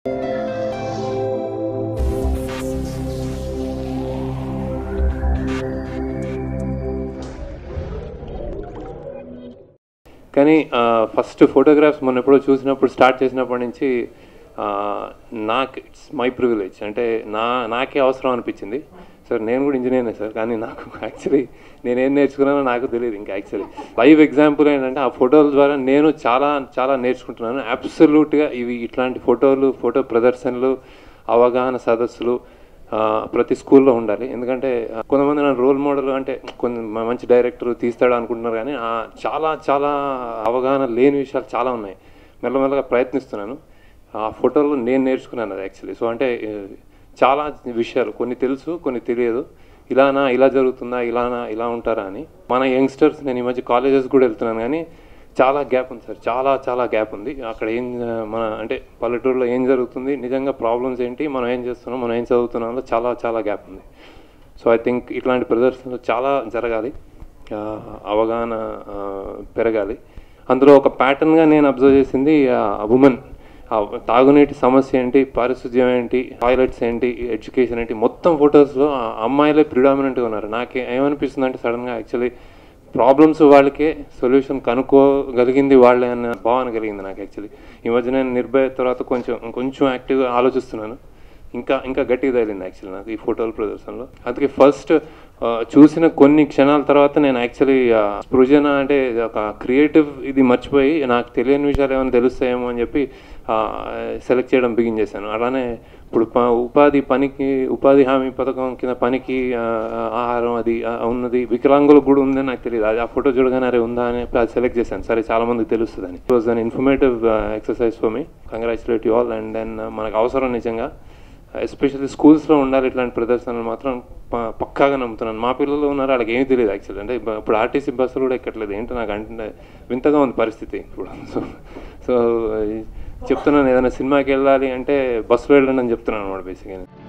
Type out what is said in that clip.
కానీ first photographs మొన్న ఎప్పుడో చూసినప్పుడు స్టార్ట్ చేసినప్పటి నుంచి ఆ, నాకు ఇట్స్ మై ప్రివిలేజ్ అంటే నా నాకే అవసరం అనిపించింది సార్ నేను కూడా ఇంజనీర్నే సార్ కానీ నాకు యాక్చువల్లీ నేనేం నేర్చుకున్నానో నాకు తెలియదు ఇంకా యాక్చువల్లీ లైవ్ ఎగ్జాంపుల్ ఏంటంటే ఆ ఫోటోల ద్వారా నేను చాలా చాలా నేర్చుకుంటున్నాను అబ్సల్యూట్గా ఇవి ఇట్లాంటి ఫోటోలు ఫోటో ప్రదర్శనలు అవగాహన సదస్సులు ఆ, ప్రతి స్కూల్లో ఉండాలి ఎందుకంటే ఆ, కొంతమంది నన్ను రోల్ మోడల్ అంటే కొన్ని మ- మంచి డైరెక్టర్ తీస్తాడు అనుకుంటున్నారు కానీ ఆ, చాలా చాలా అవగాహన లేని విషయాలు చాలా ఉన్నాయి మెల్లమెల్లగా ప్రయత్నిస్తున్నాను ఆ ఫోటోలో నేను నేర్చుకున్నాను అది యాక్చువల్లీ సో అంటే ఏ, చాలా విషయాలు కొన్ని తెలుసు కొన్ని తెలియదు ఇలానా ఇలా జరుగుతుందా ఇలానా ఇలా ఉంటారా అని మన యంగ్స్టర్స్ నేను ఈ మధ్య కాలేజెస్ కూడా వెళ్తున్నాను కానీ చాలా గ్యాప్ ఉంది సార్ చాలా చాలా గ్యాప్ ఉంది అక్కడ ఏం ఆ, మన అంటే పల్లెటూరులో ఏం జరుగుతుంది నిజంగా ప్రాబ్లమ్స్ ఏంటి మనం ఏం చేస్తున్నాం మనం ఏం చదువుతున్నామో చాలా చాలా గ్యాప్ ఉంది సో ఐ థింక్ ఇట్లాంటి ప్రదర్శనలు చాలా జరగాలి ఆ, అవగాహన ఆ, పెరగాలి అందులో ఒక ప్యాటర్న్గా నేను అబ్జర్వ్ చేసింది ఉమెన్ తాగునీటి సమస్య ఏంటి పారిశుద్ధ్యం ఏంటి టాయిలెట్స్ ఏంటి ఎడ్యుకేషన్ ఏంటి మొత్తం ఫొటోస్లో అమ్మాయిలే ప్రిడామినెంట్గా ఉన్నారు నాకు ఏమనిపిస్తుంది అంటే సడన్గా యాక్చువల్లీ ప్రాబ్లమ్స్ వాళ్ళకే సొల్యూషన్ కనుక్కోగలిగింది వాళ్ళే అన్న భావన కలిగింది నాకు యాక్చువల్లీ ఈ మధ్య నేను నిర్భయ తర్వాత కొంచెం కొంచెం యాక్టివ్గా ఆలోచిస్తున్నాను ఇంకా ఇంకా గట్టిగా తగిలింది యాక్చువల్లీ నాకు ఈ ఫోటోల ప్రదర్శనలో అందుకే ఫస్ట్ చూసిన కొన్ని క్షణాల తర్వాత నేను యాక్చువల్లీ స్పృజన అంటే ఇది ఒక క్రియేటివ్ ఇది మర్చిపోయి నాకు తెలియని విషయాలు ఏమైనా తెలుస్తాయేమో అని చెప్పి సెలెక్ట్ చేయడం బిగిన్ చేశాను అలానే ఇప్పుడు ప- ఉపాధి పనికి ఉపాధి హామీ పథకం కింద పనికి ఆ, ఆహారం అది ఆ, ఉన్నది వికలాంగులకు కూడా ఉందని నాకు తెలియదు అది ఆ ఫోటో చూడగానే అరే ఉందా అని అది సెలెక్ట్ చేశాను సరే చాలా మందికి తెలుస్తుందని it was an informative exercise for me congratulate you all and then మనకు అవసరం నిజంగా ఎస్పెషల్లీ స్కూల్స్లో ఉండాలి ఇట్లాంటి ప్రదర్శనలు మాత్రం ప- పక్కాగా నమ్ముతున్నాను మా పిల్లలు ఉన్నారు వాళ్ళకి ఏమీ తెలియదు యాక్చువల్లీ అంటే ఇప్ప- ఇప్పుడు ఆర్టీసీ బస్సులు కూడా ఎక్కట్లేదు ఏంటో నాకు అంటే వింతగా ఉంది పరిస్థితి ఇప్పుడు సో సో చెప్తున్నాను ఏదైనా సినిమాకి వెళ్ళాలి అంటే బస్సులో వెళ్ళండి అని చెప్తున్నాను అనమాట బేసిక్గా